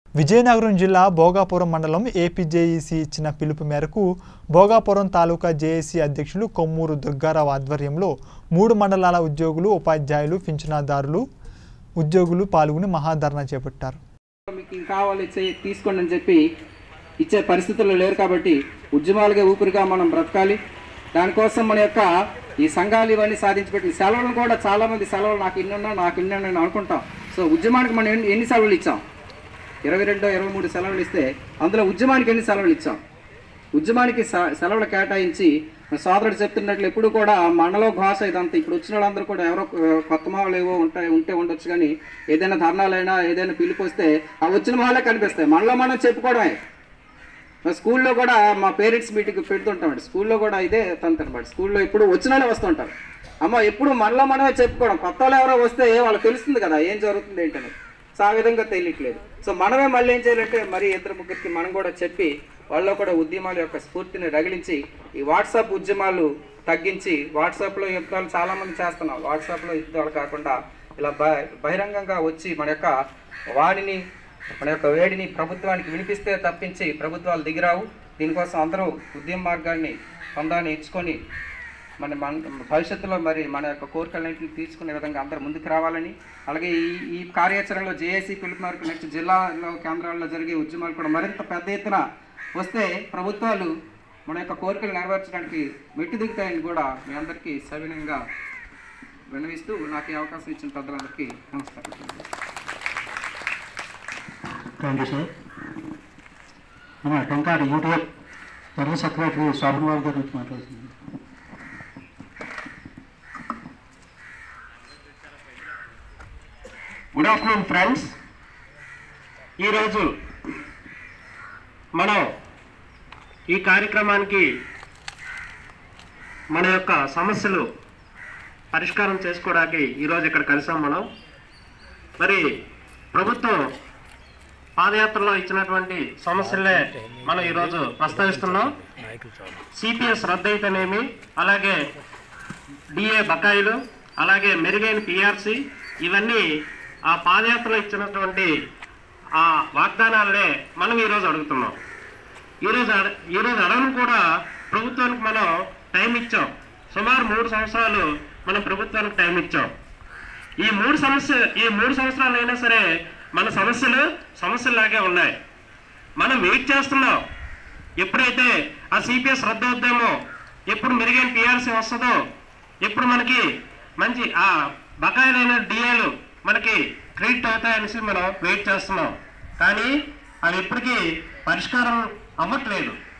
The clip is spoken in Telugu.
విజయనగరం జిల్లా భోగాపురం మండలం ఏపీజేఈసీ ఇచ్చిన పిలుపు మేరకు భోగాపురం తాలూకా జేఏసీ అధ్యక్షులు కొమ్మూరు దుర్గారావు ఆధ్వర్యంలో మూడు మండలాల ఉద్యోగులు ఉపాధ్యాయులు పింఛనాదారులు ఉద్యోగులు పాల్గొని మహాధర్నా చేపట్టారు మీకు ఇంకా కావాలి చే- తీసుకోండి అని చెప్పి ఇచ్చే పరిస్థితుల్లో లేరు కాబట్టి ఉద్యమాలుగా ఊపిరిగా మనం బ్రతకాలి దానికోసం మన యొక్క ఈ సంఘాలు ఇవన్నీ సాధించి పెట్టి సెలవులను కూడా చాలా మంది సెలవులు నాకు ఇన్ని ఉన్నా నాకు ఇన్ని ఉన్నా అని అనుకుంటాం సో ఉద్యమానికి మనం ఎన్ని ఎన్ని సెలవులు ఇచ్చాం ఇరవై రెండు ఇరవై మూడు సెలవులు ఇస్తే అందులో ఉద్యమానికి ఎన్ని సెలవులు ఇచ్చాం ఉద్యమానికి స- సెలవులు కేటాయించి మన సోదరుడు చెప్తున్నట్లు ఎప్పుడు కూడా మనలో భాష ఇదంతా ఇప్పుడు వచ్చిన వాళ్ళందరూ కూడా ఎవరో ఆ, కొత్త మాటలు ఏవో ఉంటాయి ఉంటే ఉండొచ్చు కానీ ఏదైనా ధర్నాలైనా ఏదైనా పిలుపు వస్తే ఆ వచ్చిన వాళ్ళే కనిపిస్తాయి మనలో మనం చెప్పుకోవడమే మా స్కూల్లో కూడా మా పేరెంట్స్ మీటింగ్ పెడుతుంటామండి స్కూల్లో కూడా ఇదే తంత అనమాట స్కూల్లో ఇప్పుడు వచ్చిన వాళ్ళే వస్తుంటారు అమ్మ ఎప్పుడు మనలో మనమే చెప్పుకోవడం కొత్త వాళ్ళు ఎవరో వస్తే వాళ్ళకి తెలుస్తుంది కదా ఏం జరుగుతుంది ఏంటని సో ఆ విధంగా తెలియట్లేదు సో మనమే మళ్ళీ ఏం చేయాలంటే మరి ఇద్దరు ముగ్గురికి మనం కూడా చెప్పి వాళ్ళలో కూడా ఉద్యమాల యొక్క స్ఫూర్తిని రగిలించి ఈ వాట్సాప్ ఉద్యమాలు తగ్గించి వాట్సాప్లో యుద్ధాలు చాలామంది చేస్తున్నాం వాట్సాప్లో యుద్ధాలు కాకుండా ఇలా బ- బహిరంగంగా వచ్చి మన యొక్క వాణిని మన యొక్క వేడిని ప్రభుత్వానికి వినిపిస్తే తప్పించి ప్రభుత్వాలు దిగిరావు దీనికోసం అందరూ ఉద్యమ మార్గాన్ని పొందాన్ని ఇచ్చుకొని మన మన భవిష్యత్తులో మరి మన యొక్క కోరికలన్నింటినీ తీర్చుకునే విధంగా అందరూ ముందుకు రావాలని అలాగే ఈ ఈ కార్యాచరణలో జేఏసీ పిలుపు మేరకు నెక్స్ట్ జిల్లాలో కేంద్రాల్లో జరిగే ఉద్యమాలు కూడా మరింత పెద్ద ఎత్తున వస్తే ప్రభుత్వాలు మన యొక్క కోరికలు నెరవేర్చడానికి మెట్టు దిగుతాయని కూడా మీ అందరికీ సవినయంగా విన్నవిస్తూ నాకు ఈ అవకాశం ఇచ్చిన పెద్దలందరికీ నమస్కారం థ్యాంక్ యూ సార్ మన టెంకాడు యూటీఎఫ్ జనరల్ సెక్రటరీ స్వామివారి గారి గురించి మాట్లాడుతుంది గుడ్ ఆఫ్టర్నూన్ ఫ్రెండ్స్ ఈరోజు మనం ఈ కార్యక్రమానికి మన యొక్క సమస్యలు పరిష్కారం చేసుకోవడానికి ఈరోజు ఇక్కడ కలిసాం మనం మరి ప్రభుత్వం పాదయాత్రలో ఇచ్చినటువంటి సమస్యలే మనం ఈరోజు ప్రస్తావిస్తున్నాం సిపిఎస్ రద్దు అయితేనేమి అలాగే డిఏ బకాయిలు అలాగే మెరుగైన పిఆర్సి ఇవన్నీ ఆ పాదయాత్రలో ఇచ్చినటువంటి ఆ వాగ్దానాలనే మనం ఈరోజు అడుగుతున్నాం ఈరోజు అడ ఈరోజు అడగను కూడా ప్రభుత్వానికి మనం టైం ఇచ్చాం సుమారు మూడు సంవత్సరాలు మనం ప్రభుత్వానికి టైం ఇచ్చాం ఈ మూడు సమస్య ఈ మూడు సంవత్సరాలు అయినా సరే మన సమస్యలు సమస్యలాగే ఉన్నాయి మనం వెయిట్ చేస్తున్నాం ఎప్పుడైతే ఆ సిపిఎస్ రద్దు అవుద్దేమో ఎప్పుడు మెరుగైన పిఆర్సీ వస్తుందో ఎప్పుడు మనకి మంచి ఆ బకాయిలైన డిఏలు మనకి క్రెడిట్ అవుతాయనేసి మనం వెయిట్ చేస్తున్నాం కానీ అవి ఎప్పటికీ పరిష్కారం అవ్వట్లేదు